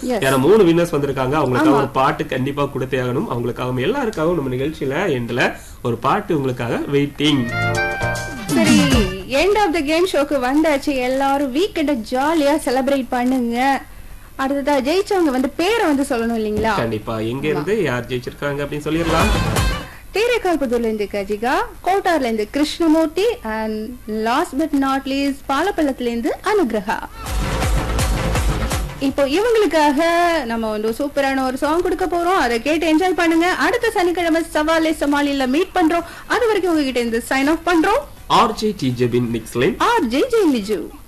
Yes. ஏன்னா மூணு winners வந்திருக்காங்க அவங்களுக்காக ஒரு பாட்டு கண்டிப்பா கொடுத்தே ஆகணும் அவங்களுக்காக எல்லாருக்காகவும் நம்ம நிகழ்ச்சியில எண்ட்ல ஒரு பாட்டு உங்களுக்காக வெயிட்டிங் சரி எண்ட் ஆஃப் த கேம் ஷோக்கு வந்தாச்சு எல்லாரும் வீக்கெண்ட ஜாலியா செலிப்ரேட் பண்ணுங்க அடுத்ததா ஜெயிச்சவங்க வந்து பேரை வந்து சொல்லணும் இல்லைங்களா கண்டிப்பா எங்க இருந்து யார் ஜெயிச்சிருக்காங்க அப்படின்னு சொல்லிடலாம் தேரைக்கால்புதூர்ல இருந்து கஜிகா கோட்டார்ல இருந்து Krishnamoorthy and last but not least பாலப்பள்ளத்துல இருந்து அனுகிரகா இப்போ இவங்களுக்காக நம்ம வந்து சூப்பரான ஒரு சாங் கொடுக்க போறோம் அதை கேட்டு என்ஜாய் பண்ணுங்க அடுத்த சனிக்கிழமை சவாலே சமாளில மீட் பண்றோம் அது வரைக்கும் உங்ககிட்ட இருந்து சைன் ஆஃப் பண்றோம் RJ D Jebin Nixline RJ Jai Liju